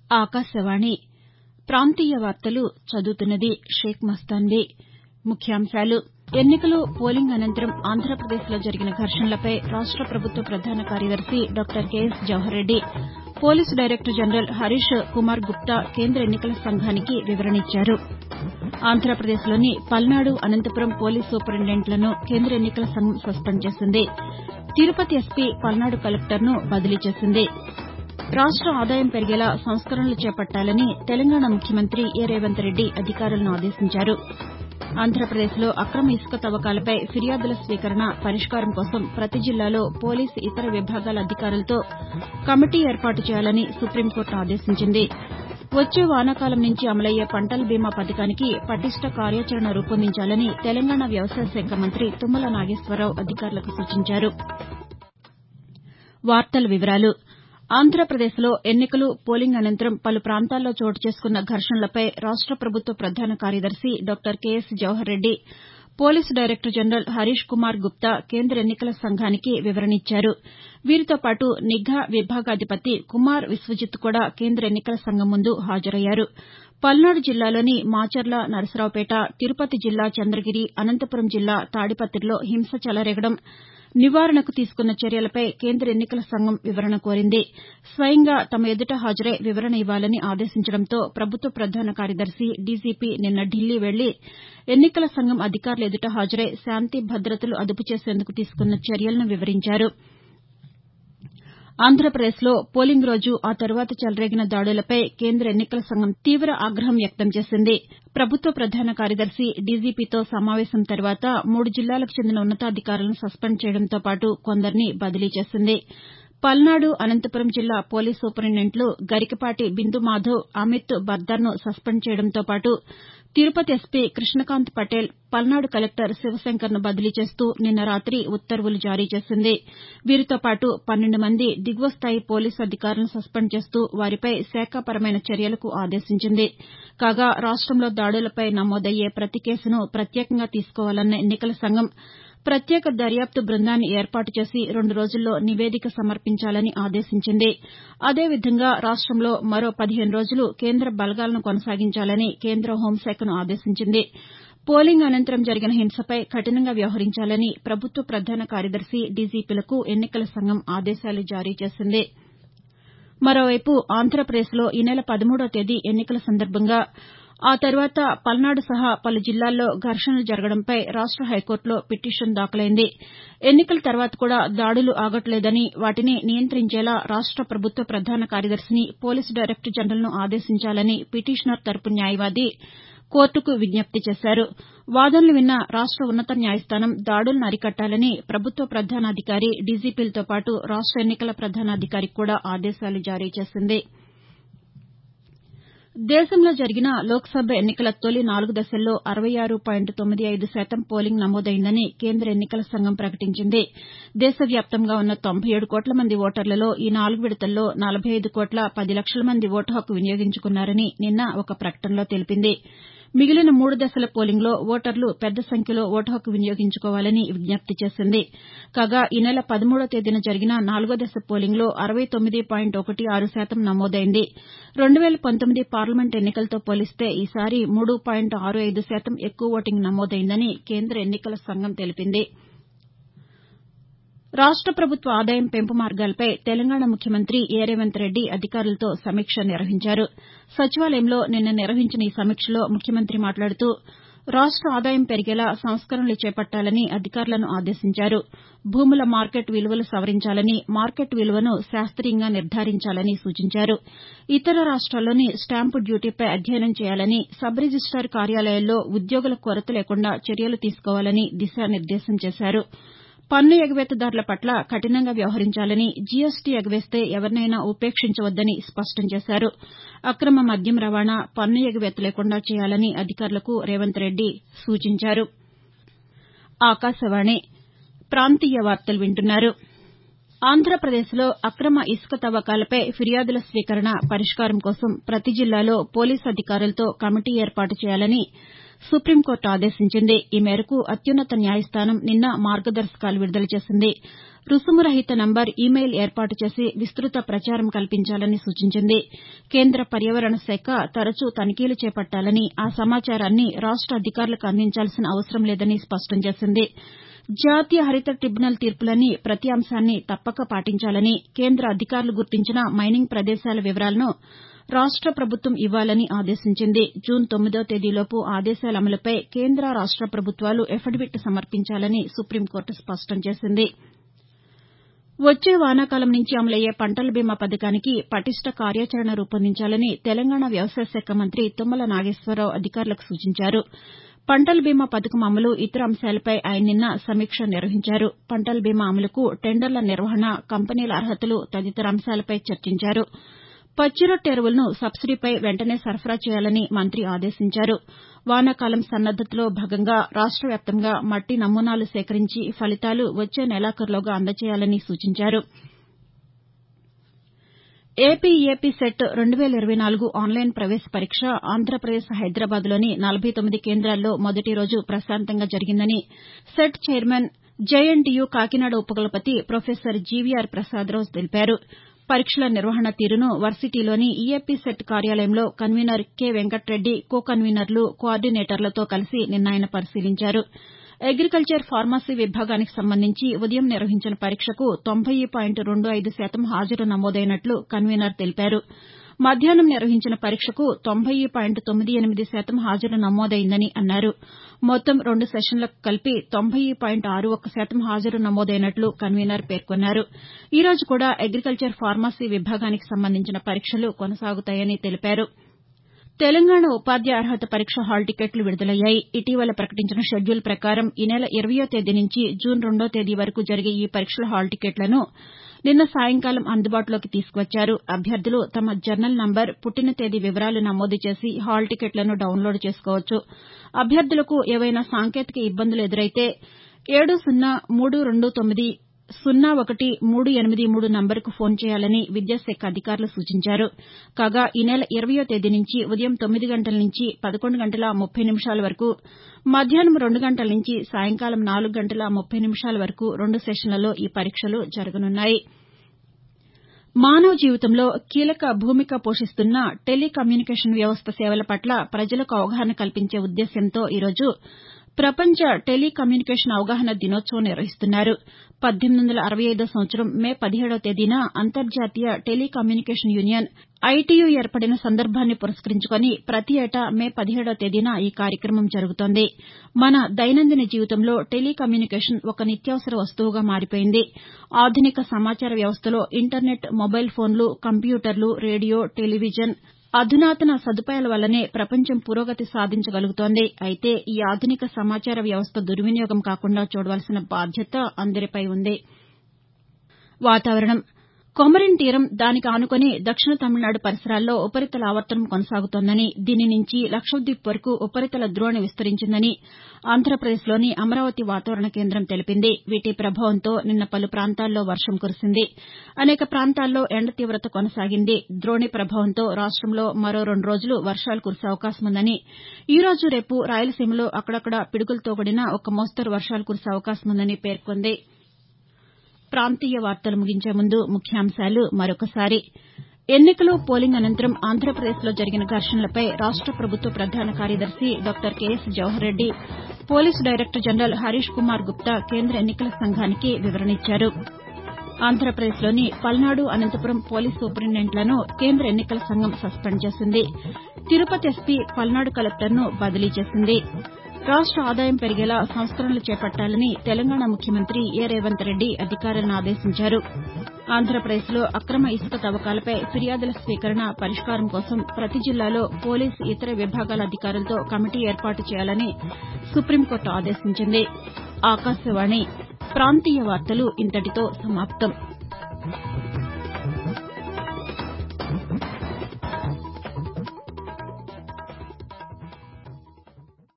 ఆకాశవాణి ప్రాంతీయ వార్తలు చదువుతున్నది షేక్ మస్తాన్వీ ముఖ్యాంశాలు ఎన్నికలు పోలింగ్ అనంతరం ఆంధ్రప్రదేశ్లో జరిగిన ఘర్షణలపై రాష్ట ప్రభుత్వ ప్రధాన కార్యదర్శి doctor K S Jawahar Reddy police director general Harish Kumar Gupta కేంద్ర ఎన్నికల సంఘానికి వివరణ ఇచ్చారు ఆంధ్రప్రదేశ్లోని పల్నాడు అనంతపురం పోలీస్ సూపరింటెండెంట్లను కేంద్ర ఎన్నికల సంఘం సస్పెండ్ చేసింది తిరుపతి ఎస్పీ పల్నాడు కలెక్టర్ను బదిలీ చేసింది రాష్ట ఆదాయం పెరిగేలా సంస్కరణలు చేపట్టాలని తెలంగాణ ముఖ్యమంత్రి ఏ రేవంత్ రెడ్డి అధికారులను ఆదేశించారు ఆంధ్రప్రదేశ్లో అక్రమ ఇసుక తవ్వకాలపై ఫిర్యాదుల స్వీకరణ పరిష్కారం కోసం ప్రతి జిల్లాలో పోలీసు ఇతర విభాగాల అధికారులతో కమిటీ ఏర్పాటు చేయాలని సుప్రీంకోర్టు ఆదేశించింది వచ్చే వానాకాలం నుంచి అమలయ్యే పంటల బీమా పథకానికి పటిష్ట కార్యాచరణ రూపొందించాలని తెలంగాణ వ్యవసాయ శాఖ మంత్రి తుమ్మల నాగేశ్వరరావు అధికారులకు సూచించారు ఆంధ్రప్రదేశ్లో ఎన్నికలు పోలింగ్ అనంతరం పలు ప్రాంతాల్లో చోటు చేసుకున్న ఘర్షణలపై రాష్ట ప్రభుత్వ ప్రధాన కార్యదర్శి doctor K S Jawahar Reddy police director general Harish Kumar Gupta కేంద్ర ఎన్నికల సంఘానికి వివరణ ఇచ్చారు వీరితో పాటు నిఘా విభాగాధిపతి కుమార్ విశ్వజిత్ కూడా కేంద్ర ఎన్నికల సంఘం ముందు హాజరయ్యారు పల్నాడు జిల్లాలోని మాచర్ల నరసరావుపేట తిరుపతి జిల్లా చంద్రగిరి అనంతపురం జిల్లా తాడిపత్రిలో హింస చెలరేగడం నివారణకు తీసుకున్న చర్యలపై కేంద్ర ఎన్నికల సంఘం వివరణ కోరింది స్వయంగా తమ ఎదుట హాజరై వివరణ ఇవ్వాలని ఆదేశించడంతో ప్రభుత్వ ప్రధాన కార్యదర్శి డీజీపీ నిన్న ఢిల్లీ వెళ్లి ఎన్నికల సంఘం అధికారుల ఎదుట హాజరై శాంతి భద్రతలు అదుపు చేసేందుకు తీసుకున్న చర్యలను వివరించారు ఆంధ్రప్రదేశ్లో పోలింగ్ రోజు ఆ తర్వాత చెలరేగిన దాడులపై కేంద్ర ఎన్నికల సంఘం తీవ ఆగ్రహం వ్యక్తం చేసింది ప్రభుత్వ ప్రధాన కార్యదర్శి డీజీపీతో సమావేశం తర్వాత మూడు జిల్లాలకు చెందిన ఉన్నతాధికారులను సస్పెండ్ చేయడంతో పాటు కొందరిని బదిలీ చేసింది పల్నాడు అనంతపురం జిల్లా పోలీస్ సూపరింటెండెంట్లు గరికపాటి బిందుమాధవ్ అమిత్ బర్దర్ను సస్పెండ్ చేయడంతో పాటు తిరుపతి ఎస్పీ కృష్ణకాంత్ పటేల్ పల్నాడు కలెక్టర్ శివశంకర్ను బదిలీ చేస్తూ నిన్న రాతి ఉత్తర్వులు జారీ చేసింది వీరితో పాటు పన్నెండు మంది దిగువ స్థాయి పోలీసు అధికారులను సస్పెండ్ చేస్తూ వారిపై శాఖాపరమైన చర్యలకు ఆదేశించింది కాగా రాష్టంలో దాడులపై నమోదయ్యే ప్రతి కేసును ప్రత్యేకంగా తీసుకోవాలన్న ఎన్నికల సంఘం ప్రత్యేక దర్యాప్తు బృందాన్ని ఏర్పాటు చేసి రెండు రోజుల్లో నివేదిక సమర్పించాలని ఆదేశించింది అదేవిధంగా రాష్టంలో మరో పదిహేను రోజులు కేంద్ర బలగాలను కొనసాగించాలని కేంద్ర హోంశాఖను ఆదేశించింది పోలింగ్ అనంతరం జరిగిన హింసపై కఠినంగా వ్యవహరించాలని ప్రభుత్వ ప్రధాన కార్యదర్శి డీజీపీలకు ఎన్నికల సంఘం ఆదేశాలు జారీ చేసింది మరోవైపు ఆంధ్రప్రదేశ్లో ఈ నెల పదమూడో తేదీ ఎన్నికల సందర్భంగా ఆ తర్వాత పల్నాడు సహా పలు జిల్లాల్లో ఘర్షణలు జరగడంపై రాష్ట హైకోర్టులో పిటిషన్ దాఖలైంది ఎన్నికల తర్వాత కూడా దాడులు ఆగట్లేదని వాటిని నియంత్రించేలా రాష్ట ప్రభుత్వ ప్రధాన కార్యదర్శిని పోలీసు డైరెక్టర్ జనరల్ను ఆదేశించాలని పిటిషనర్ తరపు న్యాయవాది కోర్టుకు విజ్ఞప్తి చేశారు వాదనలు విన్న రాష్ట ఉన్నత న్యాయస్థానం దాడులను అరికట్టాలని ప్రభుత్వ ప్రధానాధికారి డీజీపీలతో పాటు రాష్ట ఎన్నికల ప్రధానాధికారికి కూడా ఆదేశాలు జారీ చేసింది దేశంలో జరిగిన లోక్సభ ఎన్నికల తొలి నాలుగు దశల్లో అరవై ఆరు పాయింట్ తొమ్మిది ఐదు శాతం పోలింగ్ నమోదైందని కేంద్ర ఎన్నికల సంఘం ప్రకటించింది దేశవ్యాప్తంగా ఉన్న తొంభై ఏడు కోట్ల మంది ఓటర్లలో ఈ నాలుగు విడతల్లో నలభై ఐదు కోట్ల పది లక్షల మంది ఓటు హక్కు వినియోగించుకున్నారని నిన్న ఒక ప్రకటనలో తెలిపింది మిగిలిన మూడు దశల పోలింగ్లో ఓటర్లు పెద్ద సంఖ్యలో ఓటు హక్కు వినియోగించుకోవాలని విజ్ఞప్తి చేసింది కాగా ఈ నెల పదమూడో తేదీన జరిగిన నాలుగో దశ పోలింగ్లో అరవై తొమ్మిది పాయింట్ ఒకటి ఆరు శాతం నమోదైంది రెండు వేల పంతొమ్మిది పార్లమెంట్ ఎన్నికలతో పోలిస్తే ఈసారి మూడు పాయింట్ ఆరు ఐదు శాతం ఎక్కువ ఓటింగ్ నమోదైందని కేంద్ర ఎన్నికల సంఘం తెలిపింది రాష్ట ప్రభుత్వ ఆదాయం పెంపు మార్గాలపై తెలంగాణ ముఖ్యమంత్రి ఏ రేవంత్ రెడ్డి అధికారులతో సమీక్ష నిర్వహించారు సచివాలయంలో నిన్న నిర్వహించిన ఈ సమీక్షలో ముఖ్యమంత్రి మాట్లాడుతూ రాష్ట ఆదాయం పెరిగేలా సంస్కరణలు చేపట్టాలని అధికారులను ఆదేశించారు భూముల మార్కెట్ విలువలు సవరించాలని మార్కెట్ విలువను శాస్త్రీయంగా నిర్ధారించాలని సూచించారు ఇతర రాష్ట్రాల్లోని స్టాంపు డ్యూటీపై అధ్యయనం చేయాలని సబ్ రిజిస్టార్ కార్యాలయాల్లో ఉద్యోగుల కొరత లేకుండా చర్యలు తీసుకోవాలని దిశానిర్దేశం చేశారు పన్ను ఎగవేతదారుల పట్ల కఠినంగా వ్యవహరించాలని జీఎస్టీ ఎగవేస్తే ఎవరినైనా ఉపేక్షించవద్దని స్పష్టం చేశారు అక్రమ మద్యం రవాణా పన్ను ఎగవేత లేకుండా చేయాలని అధికారులకు రేవంత్ రెడ్డి సూచించారు ఆంధ్రప్రదేశ్లో అక్రమ ఇసుక తవ్వకాలపై ఫిర్యాదుల స్వీకరణ పరిష్కారం కోసం ప్రతి జిల్లాలో పోలీసు అధికారులతో కమిటీ ఏర్పాటు చేయాలని సుప్రీంకోర్టు ఆదేశించింది ఈ మేరకు అత్యున్నత న్యాయస్థానం నిన్న మార్గదర్శకాలు విడుదల చేసింది రుసుము రహిత నంబర్ ఇమెయిల్ ఏర్పాటు చేసి విస్తృత ప్రచారం కల్పించాలని సూచించింది కేంద్ర పర్యావరణ శాఖ తరచూ తనిఖీలు చేపట్టాలని ఆ సమాచారాన్ని రాష్ట అధికారులకు అందించాల్సిన అవసరం లేదని స్పష్టం చేసింది జాతీయ హరిత ట్రిబ్యునల్ తీర్పులోని ప్రతి అంశాన్ని తప్పక పాటించాలని కేంద్ర అధికారులు గుర్తించిన మైనింగ్ ప్రదేశాల వివరాలను రాష్ట ప్రభుత్వం ఇవ్వాలని ఆదేశించింది జూన్ తొమ్మిదో తేదీలోపు ఆదేశాల అమలుపై కేంద్ర రాష్ట ప్రభుత్వాలు ఎఫిడవిట్ సమర్పించాలని సుప్రీంకోర్టు స్పష్టం చేసింది వచ్చే వానాకాలం నుంచి అమలయ్యే పంటల బీమా పథకానికి పటిష్ట కార్యాచరణ రూపొందించాలని తెలంగాణ వ్యవసాయ శాఖ మంత్రి తుమ్మల నాగేశ్వరరావు అధికారులకు సూచించారు పంటల బీమా పథకం అమలు ఇతర అంశాలపై ఆయన నిన్న సమీక్ష నిర్వహించారు పంటల బీమా అమలుకు టెండర్ల నిర్వహణ కంపెనీల అర్హతలు తదితర అంశాలపై చర్చించారు పచ్చిరొట్ట ఎరువులను సబ్సిడీపై వెంటనే సరఫరా చేయాలని మంత్రి ఆదేశించారు వానాకాలం సన్నద్దతలో భాగంగా రాష్ట వ్యాప్తంగా మట్టి నమూనాలు సేకరించి ఫలితాలు వచ్చే నెలాఖరులోగా అందజేయాలని సూచించారు ఏపీ ఏపీ సెట్ రెండు వేల ఇరవై నాలుగు ఆన్లైన్ ప్రవేశ పరీక్ష ఆంధ్రప్రదేశ్ హైదరాబాద్లోని నలభై తొమ్మిది కేంద్రాల్లో మొదటి రోజు ప్రశాంతంగా జరిగిందని సెట్ చైర్మన్ జేఎన్టీయూ కాకినాడ ఉపకులపతి ప్రొఫెసర్ జీవీఆర్ ప్రసాదరావు తెలిపారు పరీక్షల నిర్వహణ తీరును వర్సిటీలోని ఈఏపీ సెట్ కార్యాలయంలో కన్వీనర్ కె వెంకట్రెడ్డి కో కన్వీనర్లు కోఆర్డినేటర్లతో కలిసి నిన్న ఆయన పరిశీలించారు అగ్రికల్చర్ ఫార్మసీ విభాగానికి సంబంధించి ఉదయం నిర్వహించిన పరీక్షకు తొంభై పాయింట్ రెండు ఐదు శాతం హాజరు నమోదైనట్లు కన్వీనర్ తెలిపారు మధ్యాహ్నం నిర్వహించిన పరీక్షకు తొంభై పాయింట్ తొమ్మిది ఎనిమిది శాతం హాజరు నమోదైందని అన్నారు మొత్తం రెండు సెషన్లకు కలిపి తొంభై పాయింట్ ఆరు ఒక్క శాతం హాజరు నమోదైనట్లు కన్వీనర్ పేర్కొన్నారు ఈ రోజు కూడా అగ్రికల్చర్ ఫార్మసీ విభాగానికి సంబంధించిన పరీక్షలు కొనసాగుతాయని తెలిపారు తెలంగాణ ఉపాధ్యాయ అర్హత పరీక్ష హాల్ టికెట్లు విడుదలయ్యాయి ఇటీవల ప్రకటించిన షెడ్యూల్ ప్రకారం ఈ నెల ఇరవయో తేదీ నుంచి జూన్ రెండో తేదీ వరకు జరిగే ఈ పరీక్షల హాల్ టికెట్లను నిన్న సాయంకాలం అందుబాటులోకి తీసుకువచ్చారు అభ్యర్థులు తమ జర్నల్ నంబర్ పుట్టిన తేదీ వివరాలు నమోదు చేసి హాల్ టికెట్లను డౌన్లోడ్ చేసుకోవచ్చు అభ్యర్థులకు ఏవైనా సాంకేతిక ఇబ్బందులు ఎదురైతే ఏడు సున్నా మూడు రెండు తొమ్మిది సున్నా ఒకటి మూడు ఎనిమిది మూడు నంబరుకు ఫోన్ చేయాలని విద్యాశాఖ అధికారులు సూచించారు కాగా ఈ నెల ఇరవయో తేదీ నుంచి ఉదయం తొమ్మిది గంటల నుంచి పదకొండు గంటల ముప్పై నిమిషాల వరకు మధ్యాహ్నం రెండు గంటల నుంచి సాయంకాలం నాలుగు గంటల ముప్పై నిమిషాల వరకు రెండు సెషన్లలో ఈ పరీక్షలు జరగనున్నాయి మానవ జీవితంలో కీలక భూమిక పోషిస్తున్న టెలికమ్యూనికేషన్ వ్యవస్థ సేవల పట్ల ప్రజలకు అవగాహన కల్పించే ఉద్దేశ్యంతో ఈరోజు ప్రపంచ టెలికమ్యూనికేషన్ అవగాహన దినోత్సవం నిర్వహిస్తున్నారు పద్దెనిమిది వందల అరవై ఐదో సంవత్సరం మే పదిహేడవ తేదీన అంతర్జాతీయ టెలికమ్యూనికేషన్ యూనియన్ ఐటీయూ ఏర్పడిన సందర్భాన్ని పురస్కరించుకుని ప్రతి ఏటా మే పదిహేడవ తేదీన ఈ కార్యక్రమం జరుగుతోంది మన దైనందిన జీవితంలో టెలికమ్యూనికేషన్ ఒక నిత్యావసర వస్తువుగా మారిపోయింది ఆధునిక సమాచార వ్యవస్థలో ఇంటర్నెట్ మొబైల్ ఫోన్లు కంప్యూటర్లు రేడియో టెలివిజన్ అధునాతన సదుపాయాల వల్లనే ప్రపంచం పురోగతి సాధించగలుగుతోంది అయితే ఈ ఆధునిక సమాచార వ్యవస్థ దుర్వినియోగం కాకుండా చూడవలసిన బాధ్యత అందరిపై ఉంది వాతావరణం కొమరిన్ తీరం దానికి ఆనుకుని దక్షిణ తమిళనాడు పరిసరాల్లో ఉపరితల ఆవర్తనం కొనసాగుతోందని దీని నుంచి లక్షద్వీప్ వరకు ఉపరితల ద్రోణి విస్తరించిందని ఆంధ్రప్రదేశ్లోని అమరావతి వాతావరణ కేంద్రం తెలిపింది వీటి ప్రభావంతో నిన్న పలు ప్రాంతాల్లో వర్షం కురిసింది అనేక ప్రాంతాల్లో ఎండ తీవత కొనసాగింది ద్రోణి ప్రభావంతో రాష్టంలో మరో రెండు రోజులు వర్షాలు కురిసే అవకాశం ఉందని ఈ రోజు రేపు రాయలసీమలో అక్కడక్కడా పిడుగులతో కూడిన ఒక మోస్తరు వర్షాలు కురిసే అవకాశం ఉందని పేర్కొంది ప్రాంతీయ వార్తలు ముగించే ముందు ముఖ్యాంశాలు మరొకసారి ఎన్నికలు పోలింగ్ అనంతరం ఆంధ్రప్రదేశ్లో జరిగిన ఘర్షణలపై రాష్ట ప్రభుత్వ ప్రధాన కార్యదర్శి doctor K S Jawahar Reddy police director general Harish Kumar Gupta కేంద్ర ఎన్నికల సంఘానికి వివరణ ఇచ్చారు ఆంధ్రప్రదేశ్లోని పల్నాడు అనంతపురం పోలీస్ సూపరింటెండెంట్లను కేంద్ర ఎన్నికల సంఘం సస్పెండ్ చేసింది తిరుపతి ఎస్పీ పల్నాడు కలెక్టర్ను బదిలీ చేసింది రాష్ట ఆదాయం పెరిగేలా సంస్కరణలు చేపట్టాలని తెలంగాణ ముఖ్యమంత్రి ఏ రేవంత్ రెడ్డి అధికారులను ఆదేశించారు ఆంధ్రప్రదేశ్లో అక్రమ ఇసుక తవ్వకాలపై ఫిర్యాదుల స్వీకరణ పరిష్కారం కోసం ప్రతి జిల్లాలో పోలీసు ఇతర విభాగాల అధికారులతో కమిటీ ఏర్పాటు చేయాలని సుప్రీంకోర్టు ఆదేశించింది ఆకాశవాణి ప్రాంతీయ వార్తలు ఇంతటితో సమాప్తం